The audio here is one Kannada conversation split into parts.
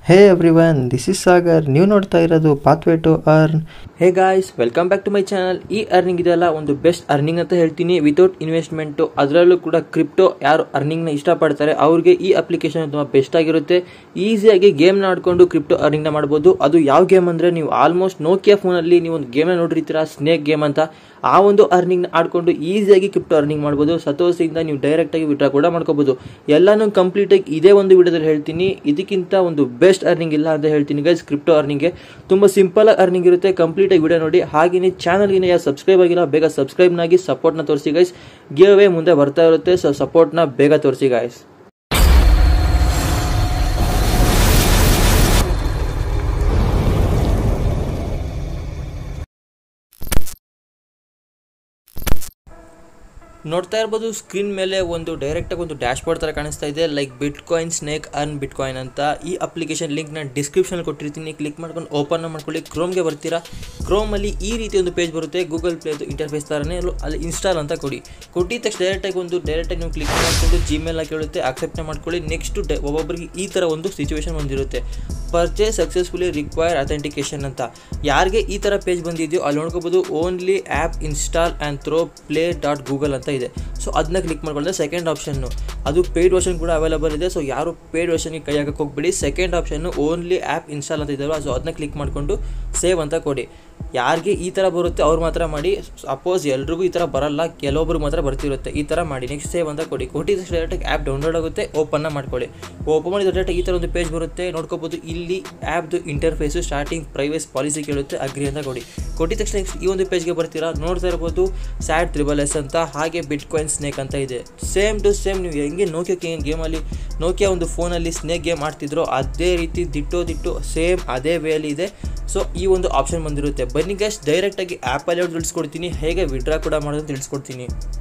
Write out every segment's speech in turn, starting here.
hey everyone this is Sagar ನೀವು ನೋಡ್ತಾ ಇರೋದು pathway to earn hey guys welcome back to my channel ಈ ಅರ್ನಿಂಗ್ ಇದೆಲ್ಲ ಒಂದು ಬೆಸ್ಟ್ ಅರ್ನಿಂಗ್ ಅಂತ ಹೇಳ್ತೀನಿ ವಿತೌಟ್ ಇನ್ವೆಸ್ಟ್ಮೆಂಟು ಅದರಲ್ಲೂ ಕೂಡ ಕ್ರಿಪ್ಟೋ ಯಾರು ಅರ್ನಿಂಗ್ನ ಇಷ್ಟಪಡ್ತಾರೆ ಅವ್ರಿಗೆ ಈ ಅಪ್ಲಿಕೇಶನ್ ತುಂಬ ಬೆಸ್ಟ್ ಆಗಿರುತ್ತೆ ಈಸಿಯಾಗಿ ಗೇಮ್ನ ಆಡ್ಕೊಂಡು ಕ್ರಿಪ್ಟೋ ಅರ್ನಿಂಗ್ನ ಮಾಡ್ಬೋದು ಅದು ಯಾವ ಗೇಮ್ ಅಂದರೆ ನೀವು ಆಲ್ಮೋಸ್ಟ್ ನೋಕಿಯಾ ಫೋನಲ್ಲಿ ನೀವು ಒಂದು ಗೇಮ್ನ ನೋಡಿರ್ತೀರಾ ಸ್ನೇಕ್ ಗೇಮ್ ಅಂತ ಆ ಒಂದು ಅರ್ನಿಂಗ್ನ ಆಡ್ಕೊಂಡು ಈಸಿಯಾಗಿ ಕ್ರಿಪ್ಟೋ ಅರ್ನಿಂಗ್ ಮಾಡ್ಬೋದು ಸತೋಸಿಂದ ನೀವು ಡೈರೆಕ್ಟಾಗಿ ವಿಡ್ರಾ ಕೂಡ ಮಾಡ್ಕೋಬೋದು ಎಲ್ಲಾನು ಕಂಪ್ಲೀಟಾಗಿ ಇದೇ ಒಂದು ವಿಡಿಯೋದಲ್ಲಿ ಹೇಳ್ತೀನಿ ಇದಕ್ಕಿಂತ ಒಂದು ಬೆಸ್ಟ್ ಅರ್ನಿಂಗ್ ಇಲ್ಲ ಅಂತ ಹೇಳ್ತೀನಿ ಗೈಸ್ ಕ್ರಿಪ್ಟೋ ಅರ್ನಿಂಗ್ಗೆ ತುಂಬ ಸಿಂಪಲ್ ಅರ್ನಿಂಗ್ ಇರುತ್ತೆ ಕಂಪ್ಲೀಟಾಗಿ ವಿಡಿಯೋ ನೋಡಿ ಹಾಗೆಯೇ ಚಾನಲ್ಗೆ ಯಾರು ಸಬ್ಸ್ಕ್ರೈಬ್ ಆಗಿಲ್ಲ ಬೇಗ ಸಬ್ಸ್ಕ್ರೈಬ್ನಾಗಿ ಸಪೋರ್ಟ್ನ ತೋರಿಸಿ ಗೈಸ್ ಗಿವ್ ಅವೇ ಮುಂದೆ ಬರ್ತಾ ಇರುತ್ತೆ ಸೊ ಸಪೋರ್ಟ್ನ ಬೇಗ ತೋರಿಸಿ ಗೈಸ್ ನೋಡ್ತಾ ಇರ್ಬೋದು ಸ್ಕ್ರೀನ್ ಮೇಲೆ ಒಂದು ಡೈರೆಕ್ಟಾಗಿ ಒಂದು ಡ್ಯಾಶ್ ಬೋರ್ಡ್ ಥರ ಕಾಣಿಸ್ತಾ ಇದೆ like bitcoin snake earn bitcoin ಅಂತ ಈ ಅಪ್ಲಿಕೇಶನ್ ಲಿಂಕ್ ನಾನು ಡಿಸ್ಕ್ರಿಪ್ಷನ್ ಕೊಟ್ಟಿರ್ತೀನಿ ಕ್ಲಿಕ್ ಮಾಡ್ಕೊಂಡು ಓಪನ್ ಮಾಡ್ಕೊಳ್ಳಿ ಕ್ರೋಮ್ಗೆ ಬರ್ತೀರಾ ಕ್ರೋಮಲ್ಲಿ ಈ ರೀತಿ ಒಂದು ಪೇಜ್ ಬರುತ್ತೆ ಗೂಗಲ್ ಪ್ಲೇದು ಇಂಟರ್ಫೇಸ್ ಥರನೇ ಅಲ್ಲೂ ಅಲ್ಲಿ ಇನ್ಸ್ಟಾಲ್ ಅಂತ ಕೊಡಿ ಕೊಟ್ಟಿದ ತಕ್ಷಣ ಡೈರೆಕ್ಟಾಗಿ ಒಂದು ಡೈರೆಕ್ಟಾಗಿ ನೀವು ಕ್ಲಿಕ್ ಮಾಡಿಕೊಂಡು ಜಿಮೇಲ್ ಹಾಕಿ ಹೇಳುತ್ತೆ ಅಕ್ಸೆಪ್ಟ್ ಮಾಡ್ಕೊಳ್ಳಿ ನೆಕ್ಸ್ಟ್ ಡೇ ಒಬ್ಬೊಬ್ಬರಿಗೆ ಈ ಥರ ಒಂದು ಸಿಚುವೇಶನ್ ಬಂದಿರುತ್ತೆ ಪರ್ಚೇಸ್ ಸಕ್ಸಸ್ಫುಲಿ ರಿಕ್ವೈರ್ ಅಥೆಂಟಿಕೇಶನ್ ಅಂತ ಯಾರಿಗೆ ಈ ಥರ ಪೇಜ್ ಬಂದಿದೆಯೋ ಅಲ್ಲಿ ನೋಡ್ಕೋಬೋದು only app install and through play dot Google ಅಂತ ಇದೆ ಸೊ ಅದನ್ನ ಕ್ಲಿಕ್ ಮಾಡ್ಕೊಂಡ್ರೆ ಸೆಕೆಂಡ್ ಆಪ್ಷನ್ನು ಅದು ಪೇಯ್ಡ್ ವರ್ಷನ್ ಕೂಡ ಅವೈಲೇಬಲ್ ಇದೆ ಸೊ ಯಾರು ಪೇಯ್ಡ್ ವರ್ಷನ್ಗೆ ಕೈ ಹಾಕಕ್ಕೆ ಹೋಗ್ಬಿಡಿ ಸೆಕೆಂಡ್ ಆಪ್ಷನ್ನು ಓನ್ಲಿ ಆ್ಯಪ್ ಇನ್ಸ್ಟಾಲ್ ಅಂತ ಇದೆಯಲ್ವ ಸೊ ಅದನ್ನ ಕ್ಲಿಕ್ ಮಾಡಿಕೊಂಡು ಸೇವ್ ಅಂತ ಕೊಡಿ ಯಾರಿಗೆ ಈ ಥರ ಬರುತ್ತೆ ಅವ್ರು ಮಾತ್ರ ಮಾಡಿ ಸಪೋಸ್ ಎಲ್ರಿಗೂ ಈ ಥರ ಬರಲ್ಲ ಕೆಲವೊಬ್ರು ಮಾತ್ರ ಬರ್ತಿರುತ್ತೆ ಈ ಥರ ಮಾಡಿ ನೆಕ್ಸ್ಟ್ ಸೇವ್ ಅಂತ ಕೊಡಿ ಕೊಟ್ಟಿದ ಡೈರೆಕ್ಟಾಗಿ ಆ್ಯಪ್ ಡೌನ್ಲೋಡ್ ಆಗುತ್ತೆ ಓಪನ್ನ ಮಾಡ್ಕೊಳ್ಳಿ ಓಪನ್ ಮಾಡಿದ ಡೈರೆಕ್ಟಾಗಿ ಈ ಥರ ಒಂದು ಪೇಜ್ ಬರುತ್ತೆ ನೋಡ್ಕೋಬೋದು ಇಲ್ಲಿ ಆ್ಯಪ್ದು ಇಂಟರ್ಫೇಸು ಸ್ಟಾರ್ಟಿಂಗ್ ಪ್ರೈವೇಸ್ ಪಾಲಿಸಿ ಕೇಳುತ್ತೆ ಅಗ್ರಿ ಅಂತ ಕೊಡಿ ಕೊಟ್ಟಿದ ತಕ್ಷಣ next ಈ ಒಂದು ಪೇಜ್ಗೆ ಬರ್ತೀರಾ ನೋಡ್ತಾ ಇರ್ಬೋದು ಸ್ಯಾಡ್ ತ್ರಿಬಲ್ ಎಸ್ ಅಂತ ಹಾಗೆ ಬಿಟ್ ಕಾಯಿನ್ ಸ್ನೇಕ್ ಅಂತ ಇದೆ ಸೇಮ್ ಟು ಸೇಮ್ ನೀವು ಹೆಂಗೆ ನೋಕಿಯಾ ಗೇಮಲ್ಲಿ ನೋಕಿಯಾ ಒಂದು ಫೋನಲ್ಲಿ ಸ್ನೇಕ್ ಗೇಮ್ ಆಡ್ತಿದ್ರೋ ಅದೇ ರೀತಿ ದಿಟ್ಟೋ ದಿಟ್ಟು ಸೇಮ್ ಅದೇ ವೇಲಿ ಇದೆ ಸೊ ಈ ಒಂದು ಆಪ್ಷನ್ ಬಂದಿರುತ್ತೆ ಬನ್ನಿ ಗಸ್ಟ್ ಡೈರೆಕ್ಟಾಗಿ ಆ್ಯಪಲ್ಲಿ ತಿಳಿಸ್ಕೊಡ್ತೀನಿ ಹೇಗೆ ವಿಡ್ರಾ ಕೂಡ ಮಾಡೋದು ತಿಳಿಸ್ಕೊಡ್ತೀನಿ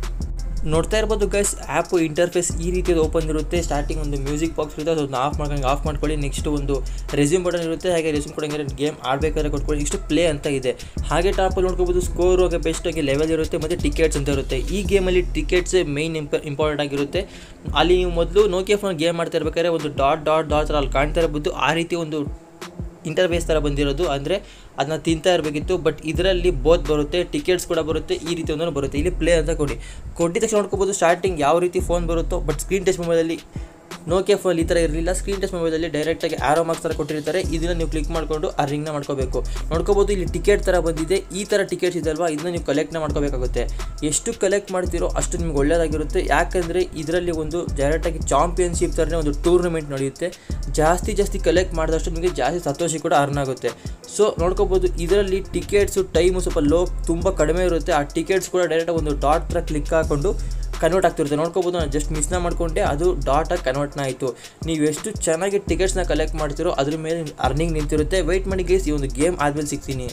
ನೋಡ್ತಾ ಇರ್ಬೋದು ಗೈಸ್ ಆ್ಯಪ್ ಇಂಟರ್ಫೇಸ್ ಈ ರೀತಿಯಾದ ಓಪನ್ ಇರುತ್ತೆ ಸ್ಟಾರ್ಟಿಂಗ್ ಒಂದು ಮ್ಯೂಸಿಕ್ ಬಾಕ್ಸ್ ಇರುತ್ತೆ ಅದನ್ನು ಆಫ್ ಮಾಡ್ಕೊಂಡು ಆಫ್ ಮಾಡ್ಕೊಳ್ಳಿ ನೆಕ್ಸ್ಟ್ ಒಂದು ರೆಸ್ಯೂಮ್ ಬಟನ್ ಇರುತ್ತೆ ಹಾಗೆ ರೆಸ್ಯೂಮ್ ಕೊಡಂಗೆ ಗೇಮ್ ಆಡಬೇಕಾದ್ರೆ ಕೊಟ್ಕೊಳ್ಳಿ ನೆಕ್ಸ್ಟ್ ಪ್ಲೇ ಅಂತ ಇದೆ ಹಾಗೆ ಟಾಪಲ್ಲಿ ನೋಡ್ಕೋಬೋದು ಸ್ಕೋರು ಹಾಗೆ ಬೆಸ್ಟಾಗಿ ಲೆವೆಲ್ ಇರುತ್ತೆ ಮತ್ತು ಟಿಕೆಟ್ಸ್ ಅಂತ ಇರುತ್ತೆ ಈ ಗೇಮಲ್ಲಿ ಟಿಕೆಟ್ಸ್ ಮೇಯ್ನ್ ಇಂಪ ಇಂಪಾರ್ಟೆಂಟ್ ಆಗಿರುತ್ತೆ ಅಲ್ಲಿ ನೀವು ಮೊದಲು ನೋಕಿಯಾ ಫೋನ್ ಗೇಮ್ ಮಾಡ್ತಾ ಇರ್ಬೇಕಾದ್ರೆ ಒಂದು ಡಾಟ್ ಡಾಟ್ ಡಾಟ್ ಥರ ಅಲ್ಲಿ ಕಾಣ್ತಾ ಇರಬಹುದು ಆ ರೀತಿ ಒಂದು ಇಂಟರ್ಫೇಸ್ ಥರ ಬಂದಿರೋದು ಅಂದರೆ ಅದನ್ನ ತಿಂತಾ ಇರಬೇಕಿತ್ತು ಬಟ್ ಇದರಲ್ಲಿ ಬೋತ್ ಬರುತ್ತೆ ಟಿಕೆಟ್ಸ್ ಕೂಡ ಬರುತ್ತೆ ಈ ರೀತಿ ಒಂದನ್ನು ಬರುತ್ತೆ ಇಲ್ಲಿ ಪ್ಲೇ ಅಂತ ಕೊಡಿ ಕೊಟ್ಟಿದ ತಕ್ಷಣ ನೋಡ್ಕೋಬೋದು ಸ್ಟಾರ್ಟಿಂಗ್ ಯಾವ ರೀತಿ ಫೋನ್ ಬರುತ್ತೋ ಬಟ್ ಸ್ಕ್ರೀನ್ ಟಚ್ ಮೊಬೈಲಲ್ಲಿ ನೋಕಿಯಾ ಫೋನ್ ಈ ಥರ ಇರಲಿಲ್ಲ ಸ್ಕ್ರೀನ್ ಟಚ್ ಮೊಬೈಲಲ್ಲಿ ಡೈರೆಕ್ಟಾಗಿ ಆರೋ ಮಾರ್ಕ್ಸ್ ಥರ ಕೊಟ್ಟಿರ್ತಾರೆ ಇದನ್ನು ನೀವು ಕ್ಲಿಕ್ ಮಾಡಿಕೊಂಡು ಆ ರಿಂಗ್ನ ಮಾಡ್ಕೋಬೇಕು ನೋಡ್ಕೋಬೋದು ಇಲ್ಲಿ ಟಿಕೆಟ್ ಥರ ಬಂದಿದೆ ಈ ಥರ ಟಿಕೆಟ್ಸ್ ಇದೆ ಅಲ್ವಾ ಇದನ್ನ ನೀವು ಕಲೆಕ್ಟ್ನ ಮಾಡ್ಕೋಬೇಕಾಗುತ್ತೆ ಎಷ್ಟು ಕಲೆಕ್ಟ್ ಮಾಡ್ತೀರೋ ಅಷ್ಟು ನಿಮ್ಗೆ ಒಳ್ಳೆಯದಾಗಿರುತ್ತೆ ಯಾಕಂದರೆ ಇದರಲ್ಲಿ ಒಂದು ಡೈರೆಕ್ಟಾಗಿ ಚಾಂಪಿಯನ್ಶಿಪ್ ಥರನೇ ಒಂದು ಟೂರ್ನಮೆಂಟ್ ನಡೆಯುತ್ತೆ ಜಾಸ್ತಿ ಜಾಸ್ತಿ ಕಲೆಕ್ಟ್ ಮಾಡಿದಷ್ಟು ನಿಮಗೆ ಜಾಸ್ತಿ ಸಂತೋಷ ಕೂಡ ಅರ್ನ್ ಆಗುತ್ತೆ ಸೊ ನೋಡ್ಕೋಬೋದು ಇದರಲ್ಲಿ ಟಿಕೆಟ್ಸು ಟೈಮು ಸ್ವಲ್ಪ ಲೋ ತುಂಬ ಕಡಿಮೆ ಇರುತ್ತೆ ಆ ಟಿಕೆಟ್ಸ್ ಕೂಡ ಡೈರೆಕ್ಟಾಗಿ ಒಂದು ಡಾಟ್ ಥರ ಕ್ಲಿಕ್ ಹಾಕೊಂಡು ಕನ್ವರ್ಟ್ ಆಗ್ತಿರುತ್ತೆ ನೋಡ್ಕೋಬೋದು ನಾನು ಜಸ್ಟ್ ಮಿಸ್ನ ಮಾಡ್ಕೊಂಡೆ ಅದು ಡಾಟಾಗಿ ಕನ್ವರ್ಟ್ನ ಆಯಿತು ನೀವು ಎಷ್ಟು ಚೆನ್ನಾಗಿ ಟಿಕೆಟ್ಸ್ನ ಕಲೆಕ್ಟ್ ಮಾಡ್ತೀರೋ ಅದ್ರ ಮೇಲೆ ಅರ್ನಿಂಗ್ ನಿಂತಿರುತ್ತೆ ವೆಯ್ಟ್ ಮಾಡಿ ಗೈಸ್ ಈ ಒಂದು ಗೇಮ್ ಆದಮೇಲೆ ಸಿಗ್ತೀನಿ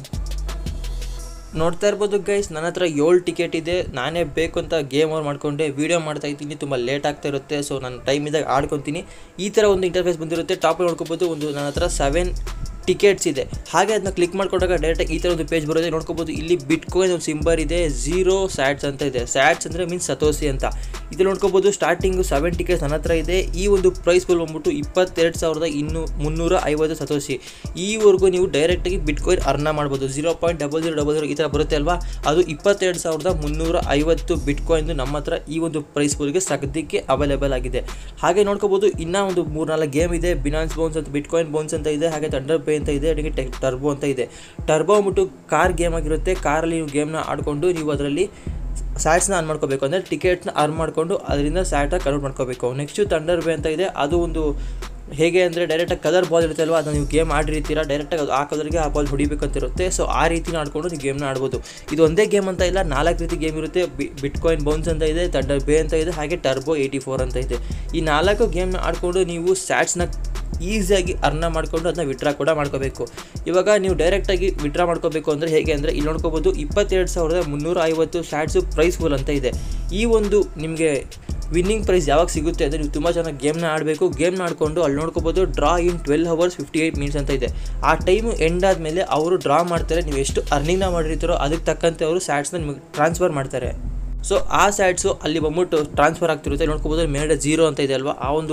ನೋಡ್ತಾ ಇರ್ಬೋದು ಗೈಸ್ ನನ್ನ ಹತ್ರ ಏಳು ಟಿಕೆಟ್ ಇದೆ ನಾನೇ ಬೇಕು ಅಂತ ಗೇಮ್ ಓವರ್ ಮಾಡ್ಕೊಂಡೆ ವೀಡಿಯೋ ಮಾಡ್ತಾ ಇದ್ದೀನಿ ತುಂಬ ಲೇಟ್ ಆಗ್ತಾ ಇರುತ್ತೆ ಸೊ ನಾನು ಟೈಮ್ ಇದ್ದಾಗ ಆಡ್ಕೊತೀನಿ ಈ ಥರ ಒಂದು ಇಂಟರ್ಫೇಸ್ ಬಂದಿರುತ್ತೆ ಟಾಪ್ ನೋಡ್ಕೋಬೋದು ಒಂದು ನನ್ನ ಹತ್ರ ಸೆವೆನ್ ಟಿಕೆಟ್ಸ್ ಇದೆ ಹಾಗೆ ಅದನ್ನ ಕ್ಲಿಕ್ ಮಾಡ್ಕೊಂಡಾಗ ಡೈರೆಕ್ಟಾಗಿ ಈ ಥರ ಒಂದು ಪೇಜ್ ಬರುತ್ತೆ ನೋಡ್ಕೋಬೋದು ಇಲ್ಲಿ ಬಿಟ್ ಕಾಯಿನ್ ಒಂದು ಸಿಂಬರ್ ಇದೆ ಝೀರೋ ಸ್ಯಾಟ್ಸ್ ಅಂತ ಇದೆ ಸ್ಯಾಟ್ಸ್ ಅಂದರೆ ಮೀನ್ಸ್ ಸತೋಸಿ ಅಂತ ಇದು ನೋಡ್ಕೋಬೋದು ಸ್ಟಾರ್ಟಿಂಗು ಸೆವೆನ್ ಟಿಕೆಟ್ಸ್ ನನ್ನ ಹತ್ರ ಇದೆ ಈ ಒಂದು ಪ್ರೈಸ್ ಫುಲ್ ಬಂದ್ಬಿಟ್ಟು ಇಪ್ಪತ್ತೆರಡು ಸಾವಿರದ ಇನ್ನೂ ಮುನ್ನೂರ ಐವತ್ತು ಸತೋಸಿ ಈವರೆಗೂ ನೀವು ಡೈರೆಕ್ಟಾಗಿ ಬಿಟ್ ಕಾಯಿನ್ ಅರ್ನ ಮಾಡ್ಬೋದು zero point double zero double zero ಈ ಥರ ಬರುತ್ತೆ ಅಲ್ವಾ ಅದು ಇಪ್ಪತ್ತೆರಡು ಸಾವಿರದ ಮುನ್ನೂರ ಐವತ್ತು ಬಿಟ್ ಕಾಯಿನ್ದು ನಮ್ಮ ಹತ್ರ ಈ ಒಂದು ಪ್ರೈಸ್ ಫುಲ್ಗೆ ಸದ್ಯಕ್ಕೆ ಅವೈಲೇಬಲ್ ಆಗಿದೆ ಹಾಗೆ ನೋಡ್ಕೋಬೋದು ಇನ್ನೂ ಒಂದು ಮೂರು ನಾಲ್ಕು ಗೇಮ್ ಇದೆ ಬಿನಾನ್ಸ್ ಬೌನ್ಸ್ ಅಂತ ಬಿಟ್ ಕಾಯಿನ್ ಬೌನ್ಸ್ ಅಂತ ಇದೆ ಹಾಗೆ ಥಂಡರ್ ಪೇ ಅಂತ ಇದೆ ಅದಕ್ಕೆ ಟೆ ಟರ್ಬೋ ಅಂತ ಇದೆ ಟರ್ಬೋ ಅಂದ್ಬಿಟ್ಟು ಕಾರ್ ಗೇಮ್ ಆಗಿರುತ್ತೆ ಕಾರಲ್ಲಿ ನೀವು ಗೇಮ್ನ ಆಡಿಕೊಂಡು ನೀವು ಅದರಲ್ಲಿ ಸ್ಯಾಟ್ಸ್ನ ಆನ್ ಮಾಡ್ಕೋಬೇಕು ಅಂದರೆ ಟಿಕೆಟ್ನ ಅರ್ನ್ ಮಾಡಿಕೊಂಡು ಅದರಿಂದ ಸ್ಯಾಟಾಗಿ ಕನ್ವರ್ಟ್ ಮಾಡ್ಕೋಬೇಕು ನೆಕ್ಸ್ಟು ಥಂಡರ್ ಬೇ ಅಂತ ಇದೆ ಅದು ಒಂದು ಹೇಗೆ ಅಂದರೆ ಡೈರೆಕ್ಟಾಗಿ ಕಲರ್ ಬಾಲ್ ಇರುತ್ತೆ ಅಲ್ವಾ ಅದನ್ನು ನೀವು ಗೇಮ್ ಆಡಿರ್ತೀರ ಡೈರೆಕ್ಟಾಗಿ ಅದು ಆ ಕಲರ್ಗೆ ಆ ಬಾಲ್ ಹೊಡಿಬೇಕಂತಿರುತ್ತೆ ಸೊ ಆ ರೀತಿ ಆಡ್ಕೊಂಡು ನೀವು ಗೇಮ್ನ ಆಡ್ಬೋದು ಇದು ಒಂದೇ ಗೇಮ್ ಅಂತ ಇಲ್ಲ ನಾಲ್ಕು ರೀತಿ ಗೇಮ್ ಇರುತ್ತೆ ಬಿಟ್ ಕಾಯಿನ್ ಬೌನ್ಸ್ ಅಂತ ಇದೆ ಥಂಡರ್ ಬೇ ಅಂತ ಇದೆ ಹಾಗೆ ಟರ್ಬೋ ಏಯ್ಟಿ ಫೋರ್ ಅಂತ ಇದೆ ಈ ನಾಲ್ಕು ಗೇಮ್ನ ಆಡಿಕೊಂಡು ನೀವು ಸ್ಯಾಟ್ಸ್ನ ಈಸಿಯಾಗಿ ಅರ್ನ ಮಾಡಿಕೊಂಡು ಅದನ್ನ ವಿಡ್ರಾ ಕೂಡ ಮಾಡ್ಕೋಬೇಕು ಇವಾಗ ನೀವು ಡೈರೆಕ್ಟಾಗಿ ವಿಡ್ರಾ ಮಾಡ್ಕೋಬೇಕು ಅಂದರೆ ಹೇಗೆ ಅಂದರೆ ಇಲ್ಲಿ ನೋಡ್ಕೋಬೋದು ಇಪ್ಪತ್ತೆರಡು ಸಾವಿರದ ಮುನ್ನೂರ ಐವತ್ತು ಸ್ಯಾಟ್ಸು ಪ್ರೈಸ್ ಫುಲ್ ಅಂತ ಇದೆ ಈ ಒಂದು ನಿಮಗೆ ವಿನ್ನಿಂಗ್ ಪ್ರೈಸ್ ಯಾವಾಗ ಸಿಗುತ್ತೆ ಅಂದರೆ ನೀವು ತುಂಬ ಚೆನ್ನಾಗಿ ಗೇಮ್ನ ಆಡಬೇಕು ಗೇಮ್ನ ಆಡಿಕೊಂಡು ಅಲ್ಲಿ ನೋಡ್ಕೋಬೋದು draw in twelve hours fifty eight minutes ಅಂತ ಇದೆ ಆ ಟೈಮು ಎಂಡ್ ಆದಮೇಲೆ ಅವರು ಡ್ರಾ ಮಾಡ್ತಾರೆ ನೀವು ಎಷ್ಟು ಅರ್ನಿಂಗ್ನ ಮಾಡಿರ್ತೀರೋ ಅದಕ್ಕೆ ತಕ್ಕಂತೆ ಅವರು ಸ್ಯಾಟ್ಸ್ನ ನಿಮಗೆ ಟ್ರಾನ್ಸ್ಫರ್ ಮಾಡ್ತಾರೆ ಸೊ ಆ ಸ್ಯಾಟ್ಸು ಅಲ್ಲಿ ಬಂದ್ಬಿಟ್ಟು ಟ್ರಾನ್ಸ್ಫರ್ ಆಗ್ತಿರುತ್ತೆ ನೋಡ್ಕೋಬೋದು ಮೇಲೆ ಜೀರೋ ಅಂತ ಇದೆ ಅಲ್ವಾ ಆ ಒಂದು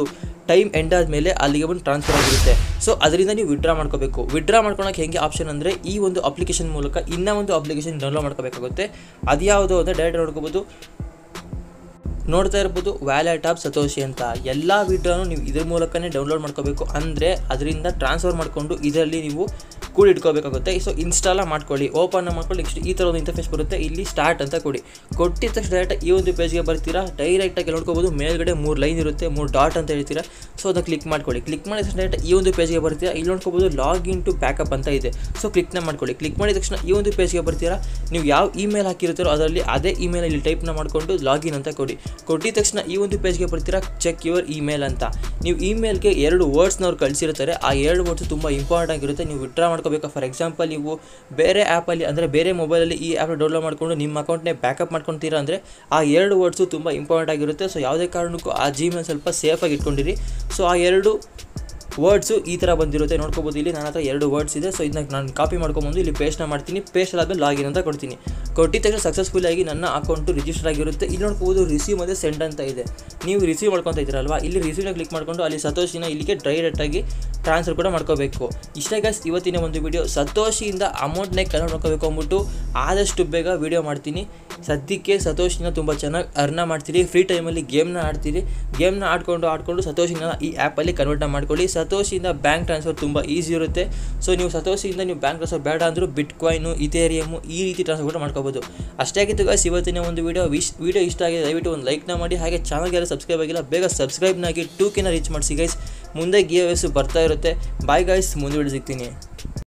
ಟೈಮ್ ಎಂಡ್ ಆದಮೇಲೆ ಅಲ್ಲಿಗೆ ಬಂದು ಟ್ರಾನ್ಸ್ಫರ್ ಆಗಿರುತ್ತೆ ಸೊ ಅದರಿಂದ ನೀವು ವಿಡ್ರಾ ಮಾಡ್ಕೋಬೇಕು ವಿಡ್ರಾ ಮಾಡ್ಕೊಳಕ್ಕೆ ಹೆಂಗೆ ಆಪ್ಷನ್ ಅಂದರೆ ಈ ಒಂದು ಅಪ್ಲಿಕೇಶನ್ ಮೂಲಕ ಇನ್ನೂ ಒಂದು ಅಪ್ಲಿಕೇಶನ್ ಡೌನ್ಲೋಡ್ ಮಾಡ್ಕೋಬೇಕಾಗುತ್ತೆ ಅದು ಯಾವುದು ಅಂದರೆ ಡೈರೆಕ್ಟ್ ನೋಡ್ಕೋಬೋದು ನೋಡ್ತಾ ಇರ್ಬೋದು ವ್ಯಾಲೆಟ್ ಆಫ್ ಸತೋಷಿ ಅಂತ ಎಲ್ಲ ವಿಡ್ರಾನು ನೀವು ಇದ್ರ ಮೂಲಕನೇ ಡೌನ್ಲೋಡ್ ಮಾಡ್ಕೋಬೇಕು ಅಂದರೆ ಅದರಿಂದ ಟ್ರಾನ್ಸ್ಫರ್ ಮಾಡಿಕೊಂಡು ಇದರಲ್ಲಿ ನೀವು ಕೂಡ ಇಟ್ಕೋಬೇಕಾಗುತ್ತೆ ಸೊ ಇನ್ಸ್ಟಾಲ ಮಾಡ್ಕೊಳ್ಳಿ ಓಪನ್ ಮಾಡ್ಕೊಳ್ಳಿ ನೆಕ್ಸ್ಟ್ ಈ ಥರ ಒಂದು ಇಂಟರ್ಫೇಸ್ ಬರುತ್ತೆ ಇಲ್ಲಿ ಸ್ಟಾರ್ಟ್ ಅಂತ ಕೊಡಿ ಕೊಟ್ಟಿದ ತಕ್ಷಣ ಡೈರೆಕ್ಟ್ ಈ ಒಂದು ಪೇಜ್ಗೆ ಬರ್ತೀರಾ ಡೈರೆಕ್ಟಾಗಿ ನೋಡ್ಕೋಬೋದು ಮೇಲ್ಗಡೆ ಮೂರು ಲೈನ್ ಇರುತ್ತೆ ಮೂರು ಡಾಟ್ ಅಂತ ಹೇಳ್ತೀರಾ ಸೊ ಅದನ್ನು ಕ್ಲಿಕ್ ಮಾಡ್ಕೊಳ್ಳಿ ಕ್ಲಿಕ್ ಮಾಡಿದ ತಕ್ಷಣ ಡೈರೆಕ್ಟ್ ಈ ಒಂದು ಪೇಜ್ಗೆ ಬರ್ತೀರಾ ಇಲ್ಲಿ ನೋಡ್ಕೋಬೋದು ಲಾಗ್ ಇನ್ ಟು ಬ್ಯಾಕಪ್ ಅಂತ ಇದೆ ಸೊ ಕ್ಲಿಕ್ನ ಮಾಡ್ಕೊಳ್ಳಿ ಕ್ಲಿಕ್ ಮಾಡಿದ ತಕ್ಷಣ ಈ ಒಂದು ಪೇಜ್ಗೆ ಬರ್ತೀರಾ ನೀವು ಯಾವ ಇಮೇಲ್ ಹಾಕಿರ್ತೀರೋ ಅದರಲ್ಲಿ ಅದೇ ಇಮೇಲ್ ಇಲ್ಲಿ ಟೈಪ್ನ ಮಾಡಿಕೊಂಡು ಲಾಗಿನ್ ಅಂತ ಕೊಡಿ ಕೊಟ್ಟಿದ ತಕ್ಷಣ ಈ ಒಂದು ಪೇಜ್ಗೆ ಬರ್ತೀರಾ ಚೆಕ್ ಯುವರ್ ಇಮೇಲ್ ಅಂತ ನೀವು ಇಮೇಲ್ಗೆ ಎರಡು ವರ್ಡ್ಸ್ನ ಅವ್ರು ಕಳಿಸಿರ್ತಾರೆ ಆ ಎರಡು ವರ್ಡ್ಸ್ ತುಂಬ ಇಂಪಾರ್ಟೆಂಟ್ ಆಗಿರುತ್ತೆ ನೀವು ವಿಡ್ರಾ ಮಾಡ್ಕೋಬೇಕು ಫಾರ್ ಎಕ್ಸಾಂಪಲ್ ನೀವು ಬೇರೆ ಆ್ಯಪಲ್ಲಿ ಅಂದರೆ ಬೇರೆ ಮೊಬೈಲಲ್ಲಿ ಈ ಆ್ಯಪ್ನ ಡೌನ್ಲೋಡ್ ಮಾಡ್ಕೊಂಡು ನಿಮ್ಮ ಅಕೌಂಟ್ನೇ ಬ್ಯಾಕಪ್ ಮಾಡ್ಕೊತೀರಾ ಅಂದರೆ ಆ ಎರಡು ವರ್ಡ್ಸು ತುಂಬ ಇಂಪಾರ್ಟೆಂಟ್ ಆಗಿರುತ್ತೆ ಸೊ ಯಾವುದೇ ಕಾರಣಕ್ಕೂ ಆ ಜಿಮೇಲ್ ಸ್ವಲ್ಪ ಸೇಫಾಗಿ ಇಟ್ಕೊಂಡಿರಿ ಸೊ ಆ ಎರಡು ವರ್ಡ್ಸು ಈ ಥರ ಬಂದಿರುತ್ತೆ ನೋಡ್ಕೋಬೋದು ಇಲ್ಲಿ ನನ್ನ ಹತ್ರ ಎರಡು ವರ್ಡ್ಸ್ ಇದೆ ಸೊ ಇದನ್ನ ನಾನು ಕಾಪಿ ಮಾಡ್ಕೊಂಬಂದು ಇಲ್ಲಿ ಪೇಸ್ಟ್ನ ಮಾಡ್ತೀನಿ ಪೇಸ್ಟ್ ಆದಮೇಲೆ ಲಾಗಿನ್ ಅಂತ ಕೊಡ್ತೀನಿ ಕೊಟ್ಟಿದ ತಕ್ಷಣ ಸಕ್ಸಸ್ಫುಲ್ ಆಗಿ ನನ್ನ ಅಕೌಂಟು ರಿಜಿಸ್ಟರ್ ಆಗಿರುತ್ತೆ ಇಲ್ಲಿ ನೋಡ್ಕೋಬೋದು ರಿಸೀವ್ ಮತ್ತು ಸೆಂಡ್ ಅಂತ ಇದೆ ನೀವು ರಿಸೀವ್ ಮಾಡ್ಕೊತಾ ಇದ್ದೀರಲ್ವಾ ಇಲ್ಲಿ ರಿಸೀವ್ನ ಕ್ಲಿಕ್ ಮಾಡ್ಕೊಂಡು ಅಲ್ಲಿ ಸತೋಷಿನ ಇಲ್ಲಿಗೆ ಡೈರೆಕ್ಟಾಗಿ ಟ್ರಾನ್ಸ್ಫರ್ ಕೂಡ ಮಾಡ್ಕೋಬೇಕು ಇಷ್ಟೇ ಗೈಸ್ ಇವತ್ತಿನ ಒಂದು ವಿಡಿಯೋ ಸತೋಷಿಯಿಂದ ಅಮೌಂಟ್ನೇ ಕನ್ವರ್ಟ್ ಮಾಡ್ಕೋಬೇಕು ಅಂದ್ಬಿಟ್ಟು ಆದಷ್ಟು ಬೇಗ ವಿಡಿಯೋ ಮಾಡ್ತೀನಿ ಸದ್ಯಕ್ಕೆ ಸತೋಷಿನ ತುಂಬ ಚೆನ್ನಾಗಿ ಅರ್ನ ಮಾಡ್ತೀರಿ ಫ್ರೀ ಟೈಮಲ್ಲಿ ಗೇಮ್ನ ಆಡ್ತೀರಿ ಗೇಮ್ನ ಆಡ್ಕೊಂಡು ಆಡ್ಕೊಂಡು ಸತೋಷಿನ ಈ ಆ್ಯಪಲ್ಲಿ ಕನ್ವರ್ಟ್ನ ಮಾಡ್ಕೊಳ್ಳಿ ಸತೋಷಿಯಿಂದ ಬ್ಯಾಂಕ್ ಟ್ರಾನ್ಸ್ಫರ್ ತುಂಬ ಈಸಿ ಇರುತ್ತೆ ಸೊ ನೀವು ಸತೋಷಿಯಿಂದ ನೀವು ಬ್ಯಾಂಕ್ ಟ್ರಾನ್ಸ್ಫರ್ ಬೇಡ ಅಂದರೂ ಬಿಟ್ ಕಾಯಿನು ಇಥೇರಿಯಮು ಈ ರೀತಿ ಟ್ರಾನ್ಸ್ಫರ್ ಕೂಡ ಮಾಡ್ಕೋಬೋದು ಅಷ್ಟೇ ಆಗಿತ್ತು ಗೈಸ್ ಇವತ್ತಿನ ಒಂದು ವಿಡಿಯೋ ವಿಶ್ ವಿಡಿಯೋ ಇಷ್ಟ ಆಗಿದೆ ದಯವಿಟ್ಟು ಒಂದು ಲೈಕ್ನ ಮಾಡಿ ಹಾಗೆ ಚಾನಲ್ಗೆಲ್ಲ ಸಬ್ಸ್ಕ್ರೈಬ್ ಆಗಿಲ್ಲ ಬೇಗ ಸಬ್ಸ್ಕ್ರೈಬ್ನಾಗಿ ಟೂ ಕೆನ ರೀಚ್ ಮಾಡಿಸಿ ಗೈಸ್ ಮುಂದೆ ಗಿಯೋ ಬರ್ತಾ ಇರುತ್ತೆ ಬಾಯ್ ಗೈಸ್ ಮುಂದೆ ವಿಡಿಯೋ ಸಿಗ್ತೀನಿ